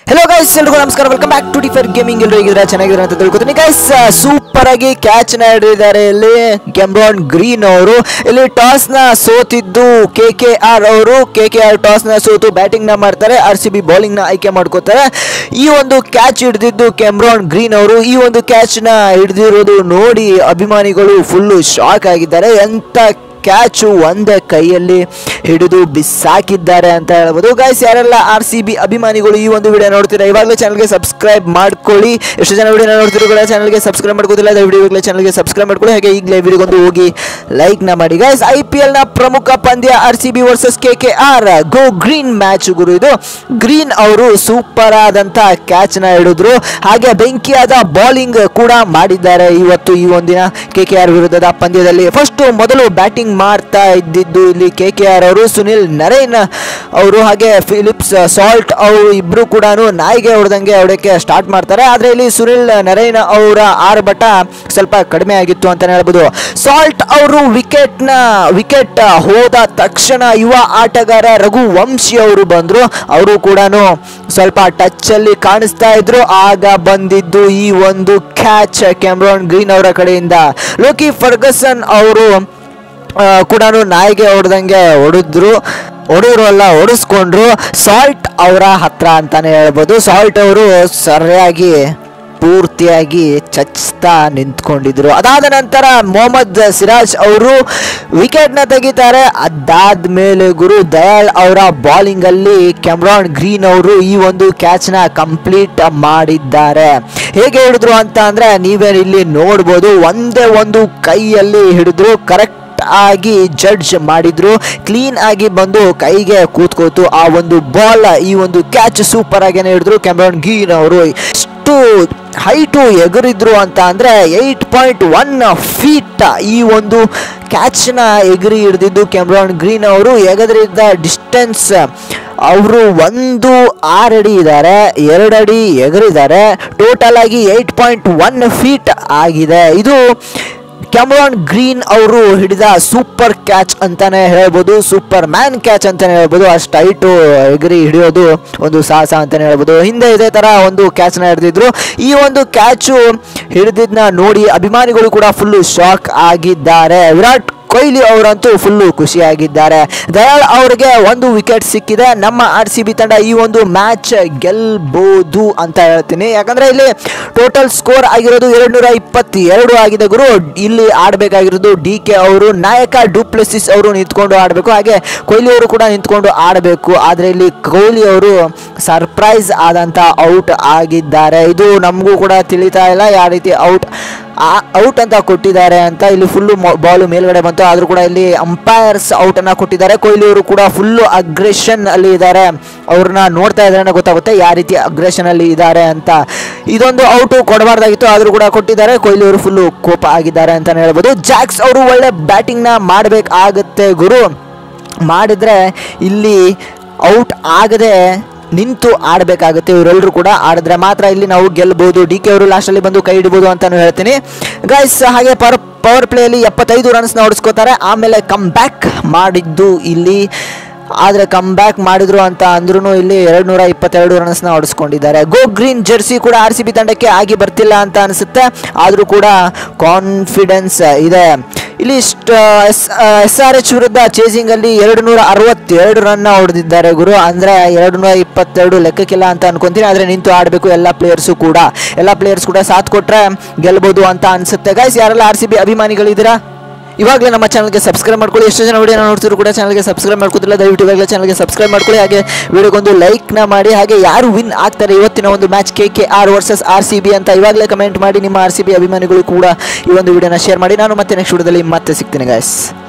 hello guys ಎಲ್ರಿಗೂ ನಮಸ್ಕಾರ welcome back to differ gaming ಎಲ್ಲರೂ ಹೇಗಿದ್ರೆ ಚೆನ್ನಾಗಿದ್ರೆ ಅಂತ ತಿಳ್ಕೊತೀನಿ ಗೈಸ್ ಸೂಪರ್ ಆಗಿ ಕ್ಯಾಚ್ ನ ಹಿಡಿದಿದ್ದಾರೆ ಇಲ್ಲಿ ಕೆಮ್ರಾನ್ ಗ್ರೀನ್ ಅವರು ಇಲ್ಲಿ ಟಾಸ್ ನ ಸೋತಿದ್ದು ಕೆ ಕೆ ಆರ್ ಅವರು ಕೆ ಕೆ ಆರ್ ಟಾಸ್ ನ ಸೋತು ಬ್ಯಾಟಿಂಗ್ ನ ಮಾಡ್ತಾರೆ ಆರ್ ಸಿ ಬಿ ಬೌಲಿಂಗ್ ನ ಆಯ್ಕೆ ಮಾಡ್ಕೋತಾರೆ ಈ ಒಂದು ಕ್ಯಾಚ್ ಹಿಡಿದಿದ್ದು ಕೆಮ್ರಾನ್ ಗ್ರೀನ್ ಅವರು ಈ ಒಂದು ಕ್ಯಾಚ್ ನ ಹಿಡಿದಿರೋದು ನೋಡಿ ಅಭಿಮಾನಿಗಳು ಫುಲ್ಲು ಶಾಕ್ ಆಗಿದ್ದಾರೆ ಎಂತ ಕ್ಯಾಚು ಒಂದೇ ಕೈಯಲ್ಲಿ ಹಿಡಿದು ಬಿಸಾಕಿದ್ದಾರೆ ಅಂತ ಹೇಳ್ಬೋದು ಗೈಸ್ ಯಾರೆಲ್ಲ ಆರ್ ಸಿ ಬಿ ಅಭಿಮಾನಿಗಳು ಈ ಒಂದು ವಿಡಿಯೋ ನೋಡ್ತೀರಾ ಇವಾಗಲೇ ಚಾನಲ್ಗೆ ಸಬ್ಸ್ಕ್ರೈಬ್ ಮಾಡ್ಕೊಳ್ಳಿ ಎಷ್ಟು ಜನ ವಿಡಿಯೋ ನೋಡ್ತಿರೋ ಕೂಡ ಚಾನಲ್ಗೆ ಸಬ್ಸ್ಕ್ರೈಬ್ ಮಾಡ್ಕೋದಿಲ್ಲ ದಯವಿಟ್ಟು ಇವಾಗಲೇ ಚಾನಲ್ಗೆ ಸಬ್ಸ್ಕ್ರೈಬ್ ಮಾಡ್ಕೊಳ್ಳಿ ಹಾಗೆ ಈಗಲೇ ವಿಡಿಯೋಗೊಂದು ಹೋಗಿ ಲೈಕ್ ನ ಮಾಡಿ ಗೈಸ್ ಐ ಪಿ ಎಲ್ ನ ಪ್ರಮುಖ ಪಂದ್ಯ R C B versus K K R go green match ಗುರು ಇದು ಗ್ರೀನ್ ಅವರು ಸೂಪರ್ ಆದಂತ ಕ್ಯಾಚ್ ನ ಹಿಡಿದ್ರು ಹಾಗೆ ಬೆಂಕಿಯಾದ ಬೌಲಿಂಗ್ ಕೂಡ ಮಾಡಿದ್ದಾರೆ ಇವತ್ತು ಈ ಒಂದಿನ ಕೆ ಕೆ ಆರ್ ವಿರುದ್ಧದ ಪಂದ್ಯದಲ್ಲಿ ಫಸ್ಟ್ ಮೊದಲು ಬ್ಯಾಟಿಂಗ್ ಮಾಡ್ತಾ ಇದ್ದಿದ್ದು ಇಲ್ಲಿ ಕೆ ಕೆ ಆರ್ ಅವರು ಸುನಿಲ್ ನರೇನ್ ಅವರು ಹಾಗೆ ಫಿಲಿಪ್ಸ್ ಸಾಲ್ಟ್ ಅವರು ಇಬ್ರು ಕೂಡ ನಾಯಿಗೆ ಹೊಡೆದಂಗೆ ಹೊಡಕ್ಕೆ ಸ್ಟಾರ್ಟ್ ಮಾಡ್ತಾರೆ ಆದ್ರೆ ಇಲ್ಲಿ ಸುನಿಲ್ ನರೇನ್ ಅವರ ಆರ್ಭಟ ಸ್ವಲ್ಪ ಕಡಿಮೆ ಆಗಿತ್ತು ಅಂತಾನೆ ಹೇಳ್ಬೋದು ಸಾಲ್ಟ್ ಅವರು ವಿಕೆಟ್ ನ ವಿಕೆಟ್ ಹೋದ ತಕ್ಷಣ ಯುವ ಆಟಗಾರ ರಘು ವಂಶಿ ಅವರು ಬಂದ್ರು ಅವರು ಕೂಡ ಸ್ವಲ್ಪ ಟಚ್ ಅಲ್ಲಿ ಕಾಣಿಸ್ತಾ ಇದ್ರು ಆಗ ಬಂದಿದ್ದು ಈ ಒಂದು ಕ್ಯಾಚ್ ಕ್ಯಾಮ್ರಾನ್ ಗ್ರೀನ್ ಅವರ ಕಡೆಯಿಂದ ಲೋಕಿ ಫರ್ಗಸನ್ ಅವರು ಕೂಡ ನಾಯಿಗೆ ಹೊಡೆದಂಗೆ ಹೊಡೆದ್ರು ಹೊಡೆದ್ರು ಅಲ್ಲ ಹೊಡೆಸ್ಕೊಂಡ್ರು ಸಾಲ್ಟ್ ಅವರ ಹತ್ರ ಅಂತಾನೆ ಹೇಳ್ಬೋದು ಸಾಲ್ಟ್ ಅವರು ಸರಿಯಾಗಿ ಪೂರ್ತಿಯಾಗಿ ಚಚ್ತಾ ನಿಂತ್ಕೊಂಡಿದ್ರು ಅದಾದ ನಂತರ ಮೊಹಮ್ಮದ್ ಸಿರಾಜ್ ಅವರು ವಿಕೆಟ್ನ ತೆಗಿತಾರೆ ಅದಾದ್ಮೇಲೆ ಗುರು ದಯಾಳ್ ಅವರ ಬಾಲಿಂಗ್ ಅಲ್ಲಿ ಕೆಮ್ರಾನ್ ಗ್ರೀನ್ ಅವರು ಈ ಒಂದು ಕ್ಯಾಚ್ನ ಕಂಪ್ಲೀಟ್ ಮಾಡಿದ್ದಾರೆ ಹೇಗೆ ಹಿಡಿದ್ರು ಅಂತ ಅಂದ್ರೆ ನೀವೇ ಇಲ್ಲಿ ನೋಡ್ಬೋದು ಒಂದೇ ಒಂದು ಕೈಯಲ್ಲಿ ಹಿಡಿದ್ರು ಕರೆಕ್ಟ್ ಆಗಿ ಜಡ್ಜ್ ಮಾಡಿದ್ರು ಕ್ಲೀನ್ ಆಗಿ ಬಂದು ಕೈಗೆ ಕೂತ್ಕೋತು ಆ ಒಂದು ಬಾಲ್ ಈ ಒಂದು ಕ್ಯಾಚ್ ಸೂಪರ್ ಆಗೇನೆ ಹಿಡಿದ್ರು ಕ್ಯಾಮ್ರಾನ್ ಗೀನ್ ಅವರು ಎಷ್ಟು ಹೈಟು ಎಗರಿದ್ರು ಅಂತ ಅಂದ್ರೆ ಏಯ್ಟ್ ಪಾಯಿಂಟ್ ಒನ್ ಫೀಟ್ ಈ ಒಂದು ಕ್ಯಾಚ್ನ ಎಗರಿ ಹಿಡಿದಿದ್ದು ಕ್ಯಾಮ್ರಾನ್ ಗ್ರೀನ್ ಅವರು ಎಗದ್ರಿದ್ದ ಡಿಸ್ಟೆನ್ಸ್ ಅವರು ಒಂದು ಆರಡಿ ಇದ್ದಾರೆ ಎರಡಡಿ ಎಗರಿದ್ದಾರೆ ಟೋಟಲ್ ಆಗಿ ಏಯ್ಟ್ ಪಾಯಿಂಟ್ ಒನ್ ಫೀಟ್ ಆಗಿದೆ ಇದು ಕ್ಯಾಮ್ರಾನ್ ಗ್ರೀನ್ ಅವರು ಹಿಡಿದ ಸೂಪರ್ ಕ್ಯಾಚ್ ಅಂತಾನೆ ಹೇಳ್ಬೋದು ಸೂಪರ್ ಮ್ಯಾನ್ ಕ್ಯಾಚ್ ಅಂತಾನೆ ಹೇಳ್ಬೋದು ಅಷ್ಟು ಹೈಟು ಎಗರಿ ಹಿಡಿಯೋದು ಒಂದು ಸಾಹಸ ಅಂತಾನೆ ಹೇಳ್ಬೋದು ಹಿಂದೆ ಇದೇ ತರ ಒಂದು ಕ್ಯಾಚ್ನ ಹಿಡಿದಿದ್ರು ಈ ಒಂದು ಕ್ಯಾಚು ಹಿಡಿದಿದ್ನ ನೋಡಿ ಅಭಿಮಾನಿಗಳು ಕೂಡ ಫುಲ್ಲು ಶಾಕ್ ಆಗಿದ್ದಾರೆ ವಿರಾಟ್ ಕೊಹ್ಲಿ ಅವರಂತೂ ಫುಲ್ಲು ಖುಷಿಯಾಗಿದ್ದಾರೆ ದಯಾಳ್ ಅವರಿಗೆ ಒಂದು ವಿಕೆಟ್ ಸಿಕ್ಕಿದೆ ನಮ್ಮ ಆರ್ ಸಿ ಬಿ ತಂಡ ಈ ಒಂದು ಮ್ಯಾಚ್ ಗೆಲ್ಬಹುದು ಅಂತ ಹೇಳ್ತೀನಿ ಯಾಕಂದ್ರೆ ಇಲ್ಲಿ ಟೋಟಲ್ ಸ್ಕೋರ್ ಆಗಿರೋದು ಎರಡು ನೂರ ಇಪ್ಪತ್ತೆರಡು ಆಗಿದೆ ಗುರು ಇಲ್ಲಿ ಆಡಬೇಕಾಗಿರೋದು ಡಿ ಕೆ ಅವರು ನಾಯಕ ಡೂಪ್ಲೆಸಿಸ್ ಅವರು ನಿಂತ್ಕೊಂಡು ಆಡಬೇಕು ಹಾಗೆ ಕೊಹ್ಲಿ ಅವರು ಕೂಡ ನಿಂತ್ಕೊಂಡು ಆಡಬೇಕು ಆದರೆ ಇಲ್ಲಿ ಕೊಹ್ಲಿ ಅವರು ಸರ್ಪ್ರೈಸ್ ಆದಂತ ಔಟ್ ಆಗಿದ್ದಾರೆ ಇದು ನಮಗೂ ಕೂಡ ತಿಳಿತಾ ಇಲ್ಲ ಯಾವ ರೀತಿ ಔಟ್ ಔಟ್ ಅಂತ ಕೊಟ್ಟಿದ್ದಾರೆ ಅಂತ ಇಲ್ಲಿ ಫುಲ್ಲು ಬಾಲ್ ಮೇಲ್ಗಡೆ ಬಂತು ಆದ್ರೂ ಕೂಡ ಇಲ್ಲಿ ಅಂಪೈರ್ಸ್ ಔಟ್ ಅನ್ನ ಕೊಟ್ಟಿದ್ದಾರೆ ಕೊಹ್ಲಿ ಅವರು ಕೂಡ ಫುಲ್ಲು ಅಗ್ರೆಷನ್ ಅಲ್ಲಿ ಇದ್ದಾರೆ ಅವ್ರನ್ನ ನೋಡ್ತಾ ಇದ್ರೆ ಗೊತ್ತಾಗುತ್ತೆ ಯಾವ ರೀತಿ ಅಗ್ರೆಷನ್ ಅಲ್ಲಿ ಇದ್ದಾರೆ ಅಂತ ಇದೊಂದು ಔಟ್ ಕೊಡಬಾರ್ದಾಗಿತ್ತು ಆದ್ರೂ ಕೂಡ ಕೊಟ್ಟಿದ್ದಾರೆ ಕೊಹ್ಲಿ ಅವರು ಫುಲ್ಲು ಕೋಪ ಆಗಿದ್ದಾರೆ ಅಂತ ಹೇಳ್ಬೋದು ಜಾಕ್ಸ್ ಅವರು ಒಳ್ಳೆ ಬ್ಯಾಟಿಂಗ್ ನ ಮಾಡ್ಬೇಕಾಗತ್ತೆ ಗುರು ಮಾಡಿದ್ರೆ ಇಲ್ಲಿ ಔಟ್ ಆಗದೆ ನಿಂತು ಆಡಬೇಕಾಗುತ್ತೆ ಇವರೆಲ್ಲರೂ ಕೂಡ ಆಡಿದ್ರೆ ಮಾತ್ರ ಇಲ್ಲಿ ನಾವು ಗೆಲ್ಬಹುದು ಡಿ ಕೆ ಅವರು ಲಾಸ್ಟಲ್ಲಿ ಬಂದು ಕೈ ಹಿಡಿಬೋದು ಅಂತಾನು ಹೇಳ್ತೀನಿ ಗೈಸ್ ಹಾಗೆ ಪವರ್ ಪವರ್ ಪ್ಲೇಯಲ್ಲಿ ಎಪ್ಪತ್ತೈದು ರನ್ಸ್ನ ಹೊಡಿಸ್ಕೋತಾರೆ ಆಮೇಲೆ ಕಮ್ ಬ್ಯಾಕ್ ಮಾಡಿದ್ದು ಇಲ್ಲಿ ಆದರೆ ಕಮ್ ಬ್ಯಾಕ್ ಮಾಡಿದ್ರು ಅಂತ ಅಂದ್ರೂ ಇಲ್ಲಿ ಎರಡು ನೂರ ಇಪ್ಪತ್ತೆರಡು ರನ್ಸ್ನ ಹೊಡಿಸ್ಕೊಂಡಿದ್ದಾರೆ ಗೋ ಗ್ರೀನ್ ಜರ್ಸಿ ಕೂಡ ಆರ್ ಸಿ ಬಿ ತಂಡಕ್ಕೆ ಆಗಿ ಬರ್ತಿಲ್ಲ ಅಂತ ಅನಿಸುತ್ತೆ ಆದರೂ ಕೂಡ ಕಾನ್ಫಿಡೆನ್ಸ್ ಇದೆ ಇಲ್ಲಿ ಎಸ್ ಆರ್ ಎಚ್ ವಿರುದ್ಧ ಚೇಸಿಂಗ್ ಅಲ್ಲಿ ಎರಡು ನೂರ ಅರವತ್ತೆರಡು ರನ್ ಹೊಡೆದಿದ್ದಾರೆ ಗುರು ಅಂದ್ರೆ ಎರಡು ನೂರ ಇಪ್ಪತ್ತೆರಡು ಲೆಕ್ಕಕ್ಕಿಲ್ಲ ಅಂತ ಅನ್ಕೊಂತೀನಿ ಆದ್ರೆ ನಿಂತು ಆಡಬೇಕು ಎಲ್ಲ ಪ್ಲೇಯರ್ಸು ಕೂಡ ಎಲ್ಲ ಪ್ಲೇಯರ್ಸ್ ಕೂಡ ಸಾಥ್ ಕೊಟ್ರೆ ಗೆಲ್ಬಹುದು ಅಂತ ಅನ್ಸುತ್ತೆ ಗೈಸ್ ಯಾರೆಲ್ಲ ಆರ್ ಸಿ ಬಿ ಅಭಿಮಾನಿಗಳಿದ್ದೀರಾ ಇವಾಗಲೇ ನಮ್ಮ ಚಾನಲ್ಗೆ ಸಬ್ಸ್ಕ್ರೈಬ್ ಮಾಡ್ಕೊಳ್ಳಿ ಎಷ್ಟು ಜನ ವಿಡಿಯೋ ನೋಡ್ತಿದ್ರು ಕೂಡ ಚಾನಲ್ಗೆ ಸಬ್ಸ್ಕ್ರೈಬ್ ಮಾಡ್ಕೋತಿಲ್ಲ ದಯವಿಟ್ಟು ಇವಾಗಲೇ ಚಾನಲ್ಗೆ ಸಬ್ಸ್ಕ್ರೈಬ್ ಮಾಡ್ಕೊಳ್ಳಿ ಹಾಗೆ ವಿಡಿಯೋಗೊಂದು ಲೈಕ್ನ ಮಾಡಿ ಹಾಗೆ ಯಾರು ವಿನ್ ಆಗ್ತಾರೆ ಇವತ್ತಿನ ಒಂದು match K K R versus R C B ಅಂತ ಇವಾಗಲೇ ಕಮೆಂಟ್ ಮಾಡಿ ನಿಮ್ಮ ಆರ್ ಸಿ ಬಿ ಅಭಿಮಾನಿಗಳು ಕೂಡ ಈ ಒಂದು ವಿಡಿಯೋನ ಶೇರ್ ಮಾಡಿ ನಾನು ಮತ್ತೆ ನೆಕ್ಸ್ಟ್ ವಿಡಿಯೋದಲ್ಲಿ ಮತ್ತೆ ಸಿಗ್ತೀನಿ ಗಾಯ್ಸ್